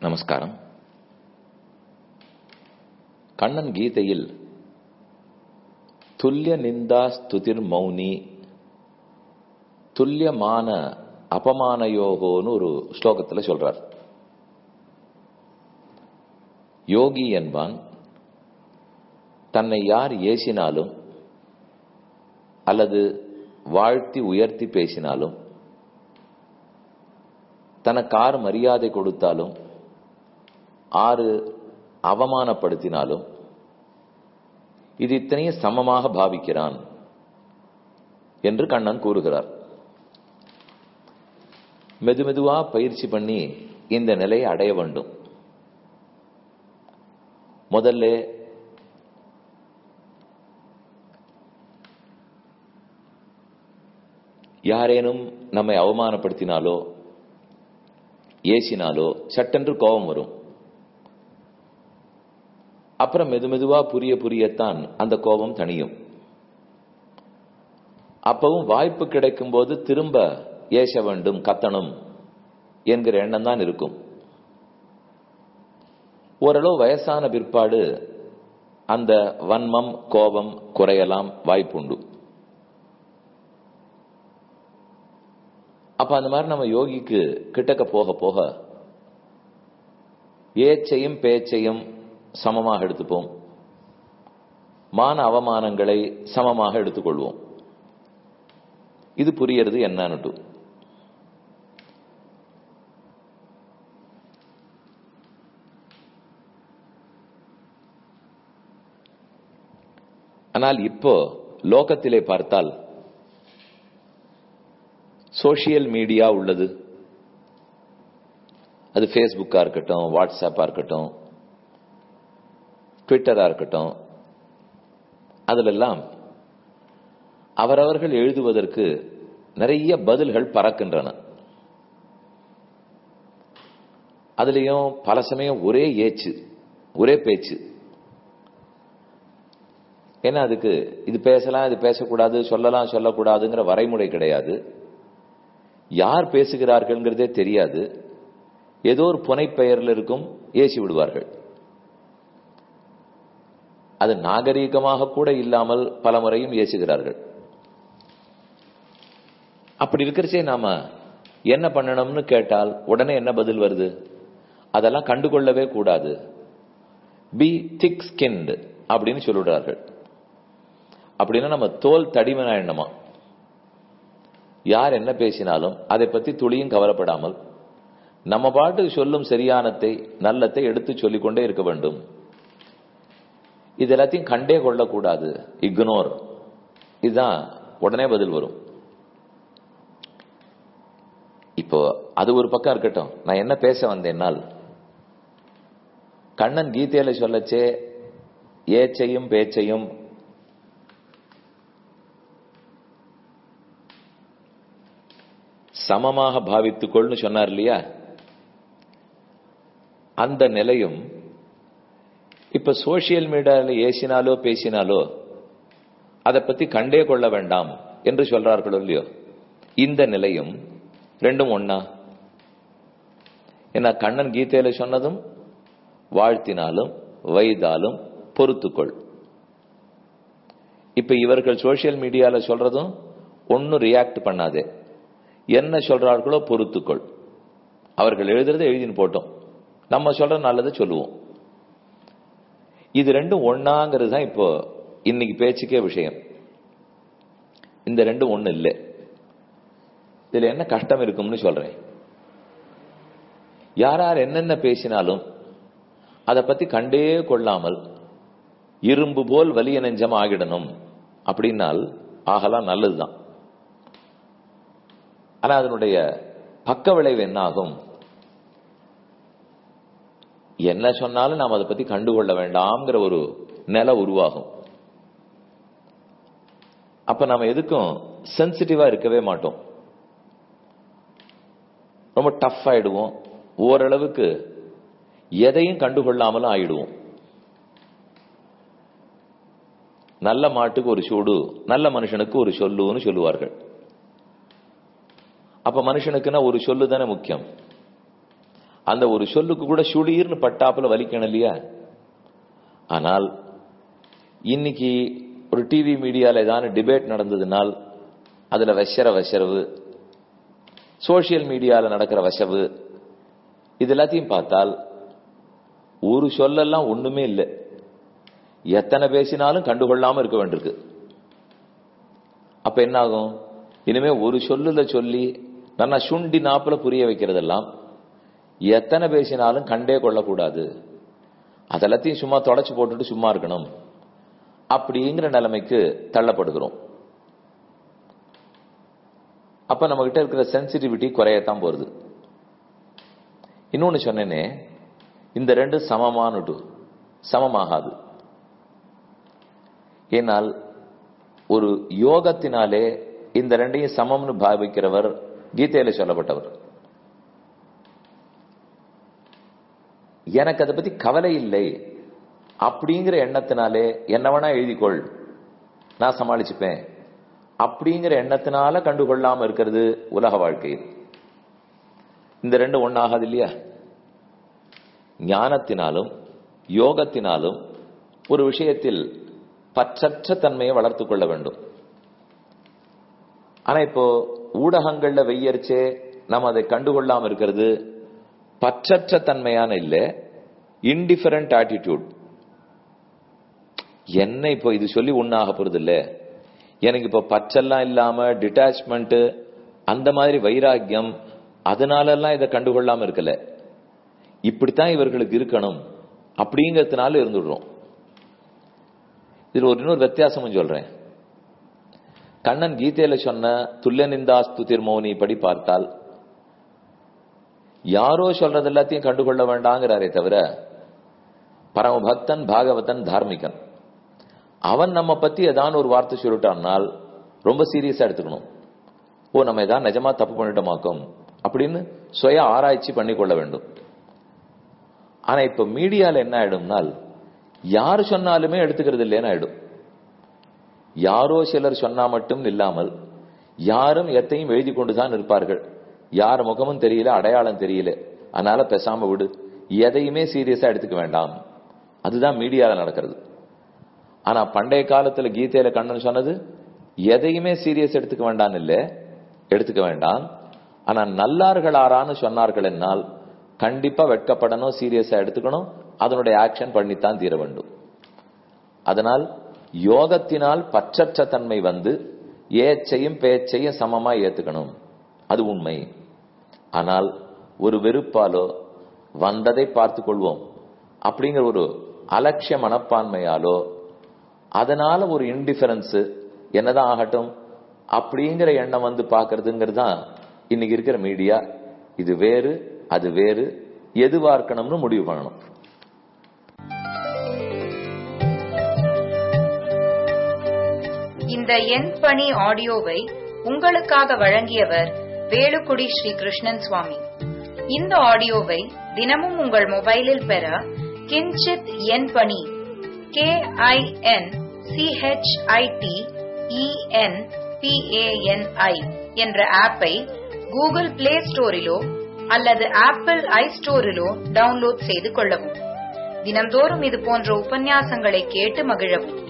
நமஸ்காரம் கண்ணன் கீதையில் துல்லிய நிந்தா ஸ்துதிர் மௌனி துல்லியமான அபமானயோகோன்னு ஒரு ஸ்லோகத்துல சொல்றார் யோகி என்பான் தன்னை யார் ஏசினாலும் அல்லது வாழ்த்தி உயர்த்தி பேசினாலும் தனக்கு ஆறு மரியாதை கொடுத்தாலும் ஆறு அவமானப்படுத்தினாலும் இது இத்தனையும் சமமாக பாவிக்கிறான் என்று கண்ணன் கூறுகிறார் மெதுமெதுவா பயிற்சி பண்ணி இந்த நிலையை அடைய வேண்டும் முதல்ல யாரேனும் நம்மை அவமானப்படுத்தினாலோ ஏசினாலோ சட்டென்று கோபம் வரும் அப்புறம் மெது மெதுவா புரிய புரியத்தான் அந்த கோபம் தணியும் அப்பவும் வாய்ப்பு கிடைக்கும் போது திரும்ப ஏச வேண்டும் கத்தணும் என்கிற எண்ணம் தான் இருக்கும் ஓரளவு வயசான பிற்பாடு அந்த வன்மம் கோபம் குறையலாம் வாய்ப்புண்டு அப்ப அந்த மாதிரி நம்ம யோகிக்கு கிட்டக்க போக போக ஏச்சையும் பேச்சையும் சமமாக எடுத்துப்போம் மான அவமானங்களை சமமாக எடுத்துக்கொள்வோம் இது புரியறது என்னன்னுட்டு ஆனால் இப்போ லோகத்திலே பார்த்தால் சோசியல் மீடியா உள்ளது அது ஃபேஸ்புக்கா இருக்கட்டும் வாட்ஸ்அப்பா இருக்கட்டும் ட்விட்டரா இருக்கட்டும் அதிலெல்லாம் அவரவர்கள் எழுதுவதற்கு நிறைய பதில்கள் பறக்கின்றன அதுலயும் பல சமயம் ஒரே ஏச்சு ஒரே பேச்சு ஏன்னா அதுக்கு இது பேசலாம் இது பேசக்கூடாது சொல்லலாம் சொல்லக்கூடாதுங்கிற வரைமுறை கிடையாது யார் பேசுகிறார்கள்ங்கிறதே தெரியாது ஏதோ ஒரு புனைப்பெயரில் இருக்கும் ஏசி விடுவார்கள் அது நாகரீகமாக கூட இல்லாமல் பல முறையும் ஏசுகிறார்கள் அப்படி இருக்கிறச்சே நாம என்ன பண்ணணும்னு கேட்டால் உடனே என்ன பதில் வருது அதெல்லாம் கண்டுகொள்ளவே கூடாது பி திக் ஸ்கின்டு அப்படின்னு சொல்லிடுறார்கள் அப்படின்னா நம்ம தோல் தடிமனா எண்ணமா யார் என்ன பேசினாலும் அதை பத்தி துளியும் கவலைப்படாமல் நம்ம பாட்டு சொல்லும் சரியானத்தை நல்லத்தை எடுத்து சொல்லிக்கொண்டே இருக்க வேண்டும் இது எல்லாத்தையும் கண்டே கொள்ளக்கூடாது இக்னோர் இதுதான் உடனே பதில் வரும் இப்போ அது ஒரு பக்கம் இருக்கட்டும் நான் என்ன பேச வந்தேன்னால் கண்ணன் கீதையில சொல்லச்சே ஏச்சையும் பேச்சையும் சமமாக பாவித்துக்கொள்னு சொன்னார் இல்லையா அந்த நிலையும் இப்ப சோசியல் மீடியால ஏசினாலோ பேசினாலோ அதை பத்தி கண்டே கொள்ள வேண்டாம் என்று சொல்றார்களோ இல்லையோ இந்த நிலையும் ரெண்டும் ஒன்னா ஏன்னா கண்ணன் கீதையில சொன்னதும் வாழ்த்தினாலும் வைதாலும் பொறுத்துக்கொள் இப்ப இவர்கள் சோசியல் மீடியால சொல்றதும் ஒன்னும் ரியாக்ட் பண்ணாதே என்ன சொல்றார்களோ பொறுத்துக்கொள் அவர்கள் எழுதுறதை எழுதின்னு போட்டோம் நம்ம சொல்ற நல்லதை சொல்லுவோம் இது ரெண்டும் ஒன்னாங்கிறது தான் இப்போ இன்னைக்கு பேச்சுக்கே விஷயம் இந்த ரெண்டும் ஒண்ணு இல்லை இதுல என்ன கஷ்டம் இருக்கும்னு சொல்றேன் யார் யார் என்னென்ன பேசினாலும் அதை பத்தி கண்டே கொள்ளாமல் இரும்பு போல் வலிய நெஞ்சம் ஆகிடணும் அப்படின்னால் ஆகலாம் நல்லதுதான் ஆனா அதனுடைய பக்க விளைவு என்ன ஆகும் என்ன சொன்னாலும் நாம் அதை பத்தி கண்டுகொள்ள வேண்டாம்ங்கிற ஒரு நிலை உருவாகும் அப்ப நம்ம எதுக்கும் சென்சிட்டிவா இருக்கவே மாட்டோம் ரொம்ப டஃப் ஆயிடுவோம் ஓரளவுக்கு எதையும் கண்டுகொள்ளாமலும் ஆயிடுவோம் நல்ல மாட்டுக்கு ஒரு சூடு நல்ல மனுஷனுக்கு ஒரு சொல்லுன்னு சொல்லுவார்கள் அப்ப மனுஷனுக்குன்னா ஒரு சொல்லு தானே முக்கியம் அந்த ஒரு சொல்லுக்கு கூட சுளீர்னு பட்டாப்புல வலிக்கணும் இல்லையா ஆனால் இன்னைக்கு ஒரு டிவி மீடியால ஏதாவது டிபேட் நடந்ததுனால் அதுல வசர வசரவு சோசியல் மீடியால நடக்கிற வசவு இது எல்லாத்தையும் பார்த்தால் ஒரு சொல்லெல்லாம் ஒண்ணுமே இல்லை எத்தனை பேசினாலும் கண்டுகொள்ளாம இருக்க வேண்டியிருக்கு அப்ப என்ன ஆகும் இனிமே ஒரு சொல்லுல சொல்லி நல்லா சுண்டி நாப்புல புரிய வைக்கிறதெல்லாம் எத்தனை பேசினாலும் கண்டே கொள்ளக்கூடாது அதெல்லாத்தையும் சும்மா தொடச்சு போட்டுட்டு சும்மா இருக்கணும் அப்படிங்கிற நிலைமைக்கு தள்ளப்படுகிறோம் அப்ப நம்ம கிட்ட இருக்கிற சென்சிட்டிவிட்டி குறையத்தான் போறது இன்னொன்னு சொன்னேனே இந்த ரெண்டு சமமானுட்டு சமமாகாது ஏனால் ஒரு யோகத்தினாலே இந்த ரெண்டையும் சமம்னு பாவிக்கிறவர் கீதையில சொல்லப்பட்டவர் எனக்கு அதை பத்தி கவலை இல்லை அப்படிங்கிற எண்ணத்தினாலே என்ன வேணா எழுதிக்கொள் நான் சமாளிச்சுப்பேன் அப்படிங்கிற எண்ணத்தினால கண்டுகொள்ளாம இருக்கிறது உலக வாழ்க்கையில் இந்த ரெண்டு ஒன்னாகாது இல்லையா ஞானத்தினாலும் யோகத்தினாலும் ஒரு விஷயத்தில் பற்றற்ற தன்மையை வளர்த்துக் கொள்ள வேண்டும் ஆனா இப்போ ஊடகங்கள்ல வெய்யரிச்சே நம்ம அதை கண்டுகொள்ளாம இருக்கிறது பற்றற்ற தன்மையான இல்ல இன்டிஃபரண்ட் ஆட்டிடியூட் என்ன இப்போ இது சொல்லி ஒன்னாக போறது இல்ல எனக்கு இப்ப பற்றெல்லாம் இல்லாம டிட்டாச்மெண்ட் அந்த மாதிரி வைராக்கியம் அதனால எல்லாம் இதை கண்டுகொள்ளாம இருக்கல இப்படித்தான் இவர்களுக்கு இருக்கணும் அப்படிங்கறதுனால இருந்துடுறோம் இதுல ஒரு இன்னொரு வித்தியாசமும் சொல்றேன் கண்ணன் கீதையில சொன்ன துல்லிய நிந்தாஸ்து திருமௌனி படி பார்த்தால் யாரோ சொல்றது எல்லாத்தையும் கண்டுகொள்ள வேண்டாங்கிறாரே தவிர பரமபக்தன் பாகவதன் தார்மிகன் அவன் நம்ம பத்தி ஏதாவது ஒரு வார்த்தை சொல்லிட்டான்னால் ரொம்ப சீரியஸா எடுத்துக்கணும் ஓ நம்ம ஏதாவது நிஜமா தப்பு பண்ணிட்டோமாக்கும் அப்படின்னு சுய ஆராய்ச்சி பண்ணிக்கொள்ள வேண்டும் ஆனா இப்ப மீடியால என்ன ஆயிடும்னால் யார் சொன்னாலுமே எடுத்துக்கிறது இல்லைன்னு ஆயிடும் யாரோ சிலர் சொன்னா மட்டும் இல்லாமல் யாரும் எத்தையும் எழுதி கொண்டுதான் இருப்பார்கள் யார் முகமும் தெரியல அடையாளம் தெரியல அதனால பேசாம விடு எதையுமே சீரியஸா எடுத்துக்க வேண்டாம் அதுதான் மீடியால நடக்கிறது ஆனா பண்டைய காலத்துல கீதையில கண்ணன் சொன்னது எதையுமே சீரியஸ் எடுத்துக்க வேண்டாம் இல்ல எடுத்துக்க வேண்டாம் ஆனா நல்லார்கள் ஆறான்னு சொன்னார்கள் என்னால் கண்டிப்பா வெட்கப்படணும் சீரியஸா எடுத்துக்கணும் அதனுடைய ஆக்ஷன் பண்ணித்தான் தீர வேண்டும் அதனால் யோகத்தினால் பற்றற்ற தன்மை வந்து ஏச்சையும் பேச்சையும் சமமா ஏத்துக்கணும் அது உண்மை ஆனால் ஒரு வெறுப்பாலோ வந்ததை பார்த்து கொள்வோம் அப்படிங்கிற ஒரு அலட்சிய மனப்பான்மையாலோ அதனால ஒரு இன்டிஃபரன்ஸ் என்னதான் ஆகட்டும் அப்படிங்கிற எண்ணம் வந்து பாக்குறதுங்கிறது தான் இன்னைக்கு இருக்கிற மீடியா இது வேறு அது வேறு எதுவா இருக்கணும்னு முடிவு பண்ணணும் இந்த எண் பணி ஆடியோவை உங்களுக்காக வழங்கியவர் வேலுக்குடி ஸ்ரீ கிருஷ்ணன் சுவாமி இந்த ஆடியோவை தினமும் உங்கள் மொபைலில் பெற கிஞ்சித் எண் பணி கே ஐ என் சிஹெச்ஐடி இஎன் பிஏஎன்ஐ என்ற ஆப்பை கூகுள் பிளே ஸ்டோரிலோ அல்லது ஆப்பிள் ஐ ஸ்டோரிலோ டவுன்லோட் செய்து கொள்ளவும் தினந்தோறும் இது போன்ற உபன்யாசங்களை கேட்டு மகிழவும்